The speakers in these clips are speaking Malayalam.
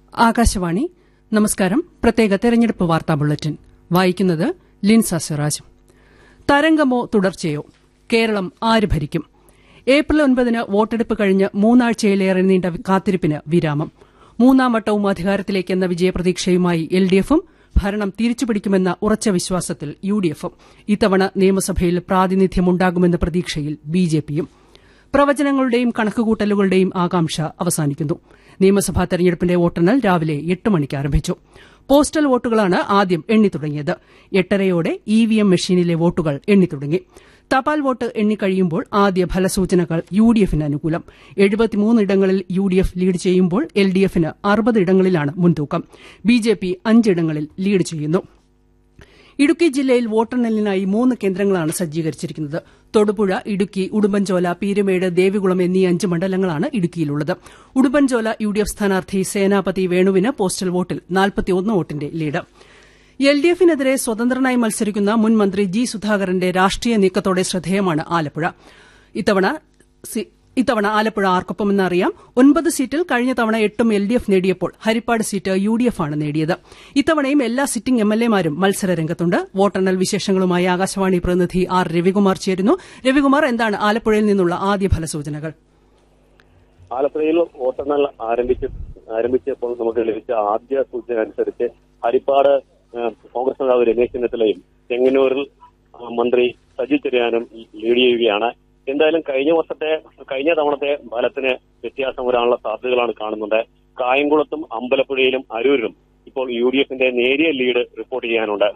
ആകാശവാണി നമസ്കാരം പ്രത്യേക തെരഞ്ഞെടുപ്പ് വാർത്താ ബുള്ളറ്റിൻ വായിക്കുന്നത് ലിൻസ സിറാജ് തരംഗമോ തുടർച്ചയോ കേരളം ആര് ഭരിക്കും ഏപ്രിൽ ഒൻപതിന് വോട്ടെടുപ്പ് കഴിഞ്ഞ് മൂന്നാഴ്ചയിലേറെ നീണ്ട കാത്തിരിപ്പിന് വിരാമം മൂന്നാം വട്ടവും അധികാരത്തിലേക്കെന്ന വിജയപ്രതീക്ഷയുമായി എൽ ഡി എഫും ഭരണം തിരിച്ചുപിടിക്കുമെന്ന ഉറച്ച വിശ്വാസത്തിൽ യു ഡി എഫും ഇത്തവണ നിയമസഭയിൽ പ്രാതിനിധ്യമുണ്ടാകുമെന്ന പ്രതീക്ഷയിൽ ബി ജെ പിയും പ്രവചനങ്ങളുടെയും കണക്കുകൂട്ടലുകളുടെയും ആകാംക്ഷ അവസാനിക്കുന്നു നിയമസഭാ തെരഞ്ഞെടുപ്പിന്റെ വോട്ടെണ്ണൽ രാവിലെ എട്ട് മണിക്ക് ആരംഭിച്ചു പോസ്റ്റൽ വോട്ടുകളാണ് ആദ്യം എണ്ണിത്തുടങ്ങിയത് എട്ടരയോടെ ഇ വി എം മെഷീനിലെ വോട്ടുകൾ എണ്ണിത്തുടങ്ങി തപാൽ വോട്ട് എണ്ണിക്കഴിയുമ്പോൾ ആദ്യ ഫലസൂചനകൾ യു ഡി എഫിന് അനുകൂലം ഇടങ്ങളിൽ യു ഡി എഫ് ലീഡ് ചെയ്യുമ്പോൾ എൽ ഡി എഫിന് അറുപത് ഇടങ്ങളിലാണ് മുൻതൂക്കം ബി ജെ പി അഞ്ചിടങ്ങളിൽ ലീഡ് ചെയ്യുന്നു ഇടുക്കി ജില്ലയിൽ വോട്ടെണ്ണലിനായി മൂന്ന് കേന്ദ്രങ്ങളാണ് സജ്ജീകരിച്ചിരിക്കുന്നത് തൊടുപുഴ ഇടുക്കി ഉടുമ്പൻചോല പീരുമേട് ദേവികുളം എന്നീ അഞ്ച് മണ്ഡലങ്ങളാണ് ഇടുക്കിയിലുള്ളത് ഉടുമ്പൻചോല യു ഡി എഫ് സ്ഥാനാർത്ഥി സേനാപതി വേണുവിന് പോസ്റ്റൽ വോട്ടിൽ വോട്ടിന്റെ ലീഡ് എൽ ഡി എഫിനെതിരെ സ്വതന്ത്രനായി മത്സരിക്കുന്ന മുൻ മന്ത്രി ജി സുധാകരന്റെ രാഷ്ട്രീയ നീക്കത്തോടെ ശ്രദ്ധേയമാണ് ആലപ്പുഴ ഇത്തവണ ആലപ്പുഴ ആർക്കൊപ്പമെന്ന് അറിയാം ഒൻപത് സീറ്റിൽ കഴിഞ്ഞ തവണ എട്ടും എൽ ഡി എഫ് നേടിയപ്പോൾ Haripad seat U D F ആണ് നേടിയത് ഇത്തവണയും എല്ലാ സിറ്റിംഗ് എം എൽ എമാരും മത്സരരംഗത്തുണ്ട് വോട്ടെണ്ണൽ വിശേഷങ്ങളുമായി ആകാശവാണി പ്രതിനിധി ആർ രവികുമാർ ചേരുന്നു രവികുമാർ എന്താണ് ആലപ്പുഴയിൽ നിന്നുള്ള ആദ്യ ഫലസൂചനകൾ ആലപ്പുഴയിൽ വോട്ടെണ്ണൽ ആരംഭിച്ച് ആരംഭിച്ചപ്പോൾ നമുക്ക് ലഭിച്ച ആദ്യ സൂചന അനുസരിച്ച് ഹരിപ്പാട് കോൺഗ്രസ് നേതാവ് രമേശ് ചെന്നിത്തലയും ചെങ്ങന്നൂരിൽ മന്ത്രി സജി ചെറിയാനും ലീഡ് ചെയ്യുകയാണ് എന്തായാലും കഴിഞ്ഞ വർഷത്തെ കഴിഞ്ഞ തവണത്തെ ഫലത്തിന് വ്യത്യാസം വരാനുള്ള സാധ്യതകളാണ് കാണുന്നത് കായംകുളത്തും അമ്പലപ്പുഴയിലും അരൂരിലും ഇപ്പോൾ യു ഡി എഫിന്റെ നേരിയ ലീഡ് റിപ്പോർട്ട് ചെയ്യാനുണ്ട്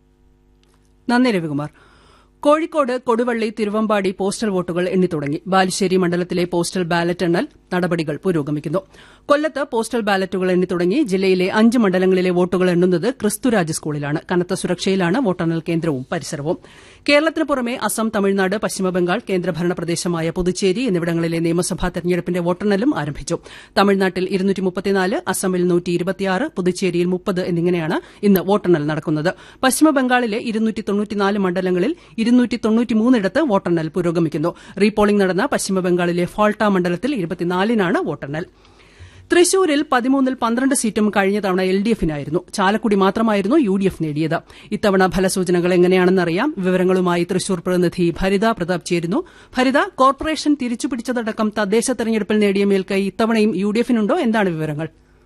നന്ദി രവികുമാർ കോഴിക്കോട് കൊടുവള്ളി തിരുവമ്പാടി പോസ്റ്റൽ വോട്ടുകൾ എണ്ണിത്തുടങ്ങി ബാലുശ്ശേരി മണ്ഡലത്തിലെ പോസ്റ്റൽ ബാലറ്റ് എണ്ണൽ നടപടികൾ പുരോഗമിക്കുന്നു കൊല്ലത്ത് പോസ്റ്റൽ ബാലറ്റുകൾ എണ്ണിത്തുടങ്ങി ജില്ലയിലെ അഞ്ച് മണ്ഡലങ്ങളിലെ വോട്ടുകൾ എണ്ണുന്നത് ക്രിസ്തുരാജ് സ്കൂളിലാണ് കനത്ത സുരക്ഷയിലാണ് വോട്ടെണ്ണൽ കേന്ദ്രവും പരിസരവും കേരളത്തിന് പുറമെ അസം തമിഴ്നാട് പശ്ചിമബംഗാൾ കേന്ദ്രഭരണ പ്രദേശമായ പുതുച്ചേരി എന്നിവിടങ്ങളിലെ നിയമസഭാ തെരഞ്ഞെടുപ്പിന്റെ വോട്ടെണ്ണലും ആരംഭിച്ചു തമിഴ്നാട്ടിൽ അസമിൽ പുതുച്ചേരിയിൽ മുപ്പത് എന്നിങ്ങനെയാണ് ഇന്ന് വോട്ടെണ്ണൽ നടക്കുന്നത് പശ്ചിമബംഗാളിലെ മണ്ഡലങ്ങളിൽ ഇടത്ത് വോട്ടെണ്ണൽ പുരോഗമിക്കുന്നു റീപോളിംഗ് നടന്ന പശ്ചിമബംഗാളിലെ ഫാൾട്ട മണ്ഡലത്തിൽ ഇരുപത്തിനാലിനാണ് വോട്ടെണ്ണൽ തൃശൂരിൽ പതിമൂന്നിൽ പന്ത്രണ്ട് സീറ്റും കഴിഞ്ഞ തവണ എൽ ഡി എഫിനായിരുന്നു ചാലക്കുടി മാത്രമായിരുന്നു യു ഡി എഫ് നേടിയത് ഇത്തവണ ഫലസൂചനകൾ എങ്ങനെയാണെന്നറിയാം വിവരങ്ങളുമായി തൃശൂർ പ്രതിനിധി ഭരിത പ്രതാപ് ചേരുന്നു ഭരിത കോർപ്പറേഷൻ തിരിച്ചുപിടിച്ചതടക്കം തദ്ദേശ തെരഞ്ഞെടുപ്പിൽ നേടിയ മേൽക്കൈ ഇത്തവണയും യു ഡി എഫിനുണ്ടോ എന്താണ് വിവരങ്ങൾ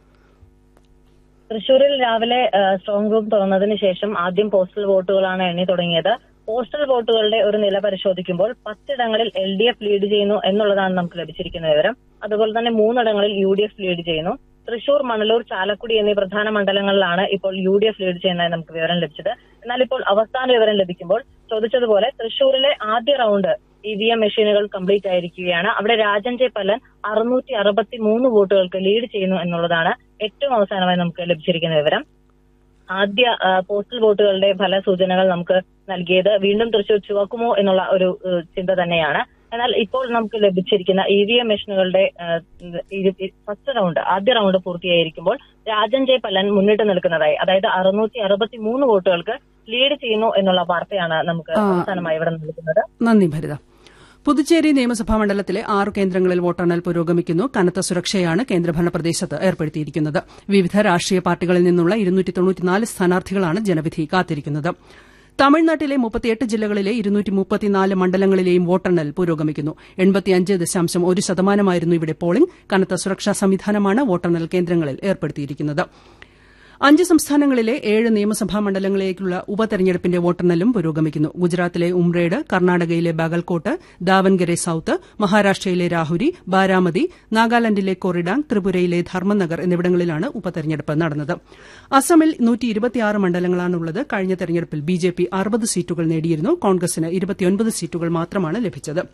തൃശൂരിൽ രാവിലെ സ്ട്രോങ് റൂം തുറന്നതിന് ശേഷം ആദ്യം പോസ്റ്റൽ വോട്ടുകളാണ് എണ്ണി തുടങ്ങിയത് പോസ്റ്റൽ വോട്ടുകളുടെ ഒരു നില പരിശോധിക്കുമ്പോൾ പത്തിടങ്ങളിൽ എൽ ഡി എഫ് ലീഡ് ചെയ്യുന്നു എന്നുള്ളതാണ് നമുക്ക് ലഭിച്ചിരിക്കുന്ന വിവരം അതുപോലെ തന്നെ മൂന്നിടങ്ങളിൽ യു ഡി എഫ് ലീഡ് ചെയ്യുന്നു തൃശൂർ മണലൂർ ചാലക്കുടി എന്നീ പ്രധാന മണ്ഡലങ്ങളിലാണ് ഇപ്പോൾ യു ഡി എഫ് ലീഡ് ചെയ്യുന്നതായി നമുക്ക് വിവരം ലഭിച്ചത് എന്നാൽ ഇപ്പോൾ അവസാന വിവരം ലഭിക്കുമ്പോൾ ചോദിച്ചതുപോലെ തൃശൂരിലെ ആദ്യ റൌണ്ട് ഇ വി എം മെഷീനുകൾ കംപ്ലീറ്റ് ആയിരിക്കുകയാണ് അവിടെ രാജൻ ജെ പല്ലൻ അറുന്നൂറ്റി അറുപത്തി മൂന്ന് വോട്ടുകൾക്ക് ലീഡ് ചെയ്യുന്നു എന്നുള്ളതാണ് ഏറ്റവും അവസാനമായി നമുക്ക് ലഭിച്ചിരിക്കുന്ന വിവരം ആദ്യ പോസ്റ്റൽ വോട്ടുകളുടെ ഫലസൂചനകൾ നമുക്ക് നൽകിയത് വീണ്ടും തൃശൂർ ചുവക്കുമോ എന്നുള്ള ഒരു ചിന്ത തന്നെയാണ് എന്നാൽ ഇപ്പോൾ നമുക്ക് ലഭിച്ചിരിക്കുന്ന ഇ വി എം മെഷീനുകളുടെ ഫസ്റ്റ് റൗണ്ട് ആദ്യ റൗണ്ട് പൂർത്തിയായിരിക്കുമ്പോൾ രാജൻ ജെ പല്ലൻ മുന്നിട്ട് നിൽക്കുന്നതായി അതായത് അറുന്നൂറ്റി അറുപത്തി മൂന്ന് വോട്ടുകൾക്ക് ലീഡ് ചെയ്യുന്നു എന്നുള്ള വാർത്തയാണ് നമുക്ക് അവസാനമായി ഇവിടെ നൽകുന്നത് നന്ദി ഭരിത പുതുച്ചേരി നിയമസഭാ മണ്ഡലത്തിലെ ആറ് കേന്ദ്രങ്ങളിൽ വോട്ടെണ്ണൽ പുരോഗമിക്കുന്നു കനത്ത സുരക്ഷയാണ് കേന്ദ്രഭരണ പ്രദേശത്ത് ഏർപ്പെടുത്തിയിരിക്കുന്നത് വിവിധ രാഷ്ട്രീയ പാർട്ടികളിൽ നിന്നുള്ള സ്ഥാനാർത്ഥികളാണ് ജനവിധി കാത്തിരിക്കുന്നത് തമിഴ്നാട്ടിലെ മുപ്പത്തിയെട്ട് ജില്ലകളിലെ മണ്ഡലങ്ങളിലെയും വോട്ടെണ്ണൽ പുരോഗമിക്കുന്നു ഒരു ശതമാനമായിരുന്നു ഇവിടെ പോളിംഗ് കനത്ത സുരക്ഷാ സംവിധാനമാണ് വോട്ടെണ്ണൽ കേന്ദ്രങ്ങളിൽ ഏർപ്പെടുത്തിയിരിക്കുന്നത് അഞ്ച് സംസ്ഥാനങ്ങളിലെ ഏഴ് നിയമസഭാ മണ്ഡലങ്ങളിലേക്കുള്ള ഉപതെരഞ്ഞെടുപ്പിന്റെ വോട്ടെണ്ണലും പുരോഗമിക്കുന്നു ഗുജറാത്തിലെ ഉംറേഡ് കർണാടകയിലെ ബാഗൽകോട്ട് ദാവൻഗരെ സൌത്ത് മഹാരാഷ്ട്രയിലെ രാഹുരി ബാരാമതി നാഗാലാന്റിലെ കൊറിഡാങ് ത്രിപുരയിലെ ധർമ്മനഗർ എന്നിവിടങ്ങളിലാണ് ഉപതെരഞ്ഞെടുപ്പ് നടന്നത് അസമിൽ മണ്ഡലങ്ങളാണുള്ളത് കഴിഞ്ഞ തെരഞ്ഞെടുപ്പിൽ ബിജെപി അറുപത് സീറ്റുകൾ നേടിയിരുന്നു കോൺഗ്രസിന് സീറ്റുകൾ മാത്രമാണ് ലഭിച്ചത്